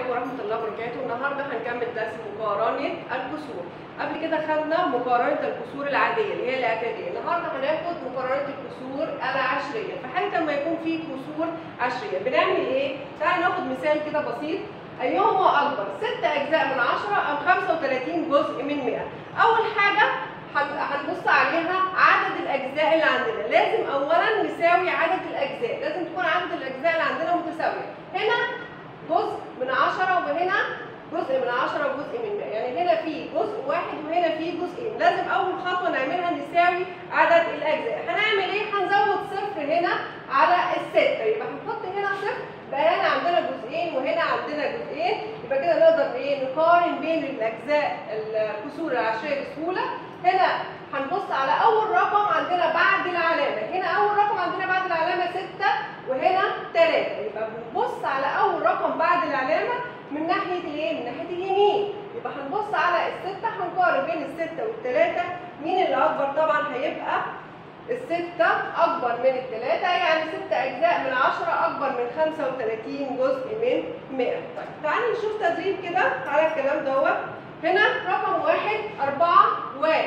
عليكم ورحمة الله وبركاته، النهارده هنكمل درس مقارنة الكسور، قبل كده خدنا مقارنة الكسور العادية اللي هي الاعتيادية، النهارده هناخد مقارنة الكسور العشرية، في حالة لما يكون في كسور عشرية، بنعمل ايه؟ تعالى ناخد مثال كده بسيط، أيهما أكبر؟ 6 أجزاء من 10 أم 35 جزء من 100 أول حاجة هن- هنبص عليها عدد الأجزاء اللي عندنا، لازم أولا نساوي عدد الأجزاء، لازم تكون عدد الأجزاء اللي عندنا متساوية، هنا جزء من 10 وهنا جزء من 10 وجزء من 100 يعني هنا في جزء واحد وهنا في جزئين لازم اول خطوه نعملها نساوي عدد الاجزاء هنعمل ايه هنزود صفر هنا على الستة يبقى هنحط هنا صفر بقى هنا عندنا جزئين وهنا عندنا جزئين يبقى كده نقدر ايه نقارن بين الاجزاء الكسور العشريه بسهوله هنا هنبص على اول رقم عندنا بعد العلامه هنا اول رقم عندنا بعد العلامه 6 وهنا 3 يبقى بنبص على اول رقم بعد العلامه من ناحيه الايه من ناحيه اليمين يبقى هنبص على الستة هنقارن بين الستة والتلاتة مين اللي اكبر طبعا هيبقى الستة أكبر من التلاتة يعني ستة أجزاء من عشرة أكبر من خمسة وتلاتين جزء من مئة طيب تعالي نشوف تدريب كده على الكلام دوت هنا رقم واحد أربعة واحد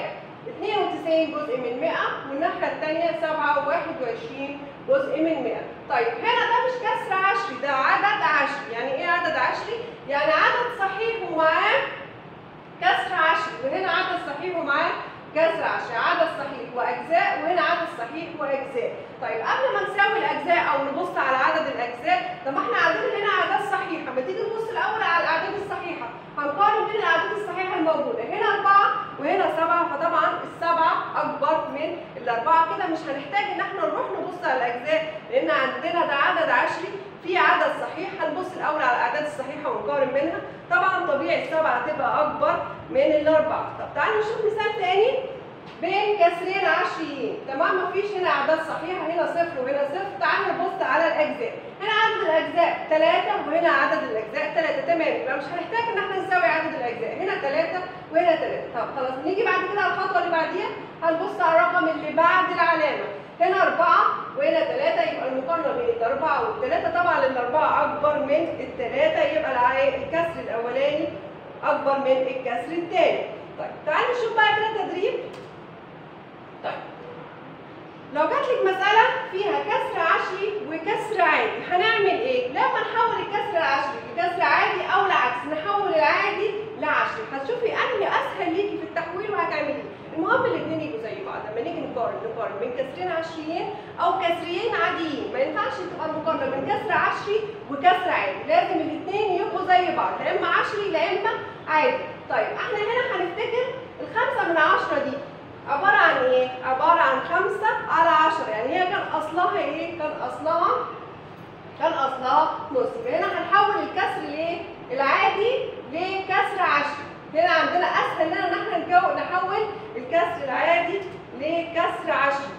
92 جزء من 100 والناحية الثانية 7 و21 جزء من 100 طيب هنا ده مش كسر عشري ده عدد عشري يعني ايه عدد عشري؟ يعني عدد صحيح ومعاه كسر عشري وهنا عدد صحيح ومعاه كسر عشري عدد صحيح واجزاء وهنا عدد صحيح واجزاء طيب قبل ما نساوي الاجزاء او نبص على عدد الاجزاء طب ما احنا عندنا هنا اعداد صحيحه ما تيجي نبص الاول على الاعداد الصحيحه هنقارن بين الاعداد الصحيحه الموجوده هنا اربعه وهنا سبعه فطبعا السبعه اكبر من الاربعه كده مش هنحتاج ان احنا نروح نبص على الاجزاء لان عندنا ده عدد عشري في عدد صحيح هنبص الاول على الاعداد الصحيحه ونقارن بينها طبعا طبيعي السبعه تبقى اكبر من الاربعه طب تعالوا نشوف مثال تاني بين كسرين عشريين تمام مفيش هنا اعداد صحيحه هنا صفر وهنا صفر تعالوا نبص على الاجزاء هنا عدد الاجزاء ثلاثة وهنا عدد الاجزاء ثلاثة تمام يبقى مش هنحتاج ان احنا نساوي عدد الاجزاء هنا ثلاثة وهنا ثلاثة طب خلاص نيجي بعد كده على الخطوه اللي بعديها هنبص على الرقم اللي بعد العلامه هنا أربعة وهنا ثلاثة يبقى المقارنة بين الأربعة والثلاثة طبعا الأربعة أكبر من الثلاثة يبقى الع- الكسر الأولاني أكبر من الكسر الثاني. طيب تعالوا نشوف بقى كده تدريب. طيب لو جات لك مسألة فيها كسر عشري وكسر عادي هنعمل إيه؟ لما نحول الكسر العشري لكسر عادي أو العكس نحول العادي لعشري هتشوفي أنهي أسهل ليكي في التحويل وهتعملي إيه؟ المهم الاثنين يبقوا زي بعض لما نيجي نقارن نقارن بين كسرين عشريين او كسرين عاديين ما ينفعش تبقى المقارنه بين كسر عشري وكسر عادي لازم الاثنين يبقوا زي بعض لا اما عشري لا اما عادي طيب احنا هنا هنفتكر الخمسه من عشره دي عباره عن ايه عباره عن خمسه على عشره يعني هي كان اصلها ايه كان اصلها كان اصلها نص يبقى هنا هنحول الكسر لايه العادي لكسر عشري هنا عندنا اسهل لنا ان احنا نجو- نحول الكسر العادي لكسر عشري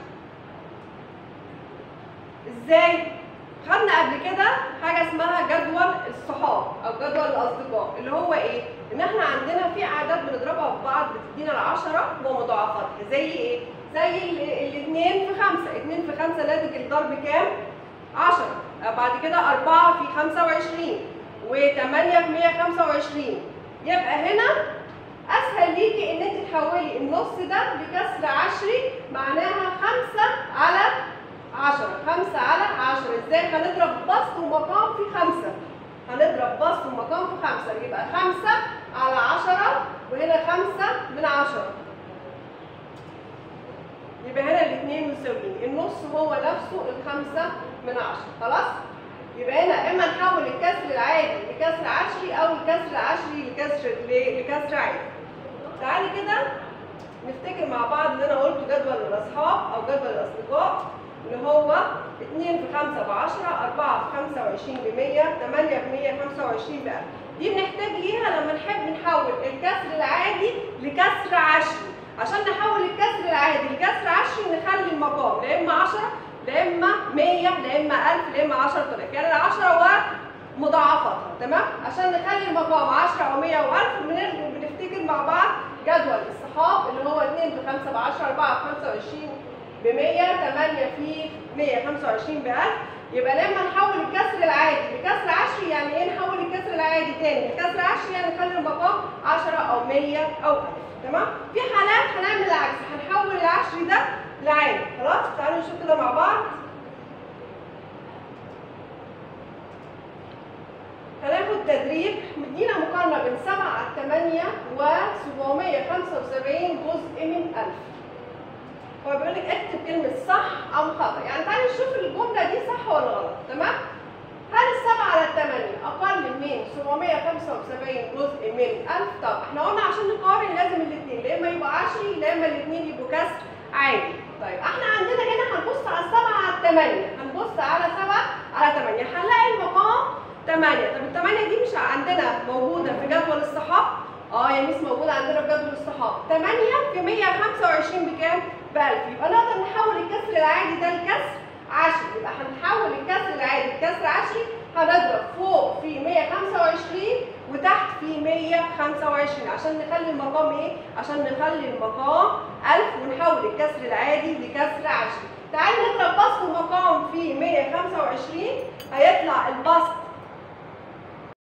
ازاي خدنا قبل كده حاجه اسمها جدول الصحاب او جدول الاصدقاء اللي هو ايه ان احنا عندنا في اعداد بنضربها في بعض بتدينا العشرة ومضاعفاتها زي ايه زي الاثنين في خمسة اتنين في خمسة ناتج الضرب كام عشرة بعد كده أربعة في خمسة وعشرين وثمانية في مية خمسة وعشرين يبقى هنا اسهل ليكي ان انت تحولي النص ده لكسر عشري معناها خمسة على عشرة خمسة على عشرة ازاي هنضرب بسط ومقام في خمسة هنضرب بسط ومقام في خمسة يبقى خمسة على عشرة وهنا خمسة من عشرة يبقى هنا الاثنين مساويين النص هو نفسه الخمسة من عشرة خلاص يبقى هنا اما نحول الكسر العادي لكسر عشري او الكسر العشري لكسر ل- لكسر عادي تعالي كده نفتكر مع بعض اللي انا قلته جدول الاصحاب او جدول الاصدقاء اللي هو 2 في 5 ب 10 4 في 25 ب 100 8 ب 125 ب 1000 دي بنحتاج ليها لما نحب نحول الكسر العادي لكسر عشري عشان نحول الكسر العادي لكسر عشري نخلي المقام لا اما 10 لا اما 100 لا اما 1000 لا اما 10000 يعني ال 10 ومضاعفتها تمام عشان نخلي المقام 10 او 100 او 1000 بنفتكر مع بعض جدول الصحاب اللي هو 2 في 5 ب 10 4 في 25 ب 100 8 في 125 ب 1000 يبقى لما نحول الكسر العادي لكسر عشري يعني ايه نحول الكسر العادي تاني الكسر 10 يعني نخلي المقام 10 او 100 او 1000 تمام في حالات هنعمل العكس هنحول العشري ده لعين خلاص تعالوا نشوف كده مع بعض هناخد تدريب مدينا مقارنة بين 7 على 8 و 775 جزء من 1000 هو بيقول لك اكتب كلمة صح أو خطأ يعني تعالي نشوف الجملة دي صح ولا غلط تمام؟ هل السبعة على الثمانية أقل من 775 جزء من 1000 طب احنا قلنا عشان نقارن لازم الاثنين يا إما يبقى 10 يا إما الاثنين يبقوا كسر عادي طيب احنا عندنا هنا هنبص على السبعة على الثمانية هنبص على سبعة على ثمانية هنلاقي المقام 8 طب الثمانية دي مش عندنا موجودة في جدول الصحاب اه يا ميس موجودة عندنا في جدول الصحاب 8 في 125 بكام؟ ب 1000 يبقى نقدر نحول الكسر العادي ده لكسر 10 يبقى هنحول الكسر العادي لكسر 10 هنضرب فوق في 125 وتحت في 125 عشان نخلي المقام ايه؟ عشان نخلي المقام 1000 ونحول الكسر العادي لكسر 10 تعالي نضرب بسط المقام في 125 هيطلع البسط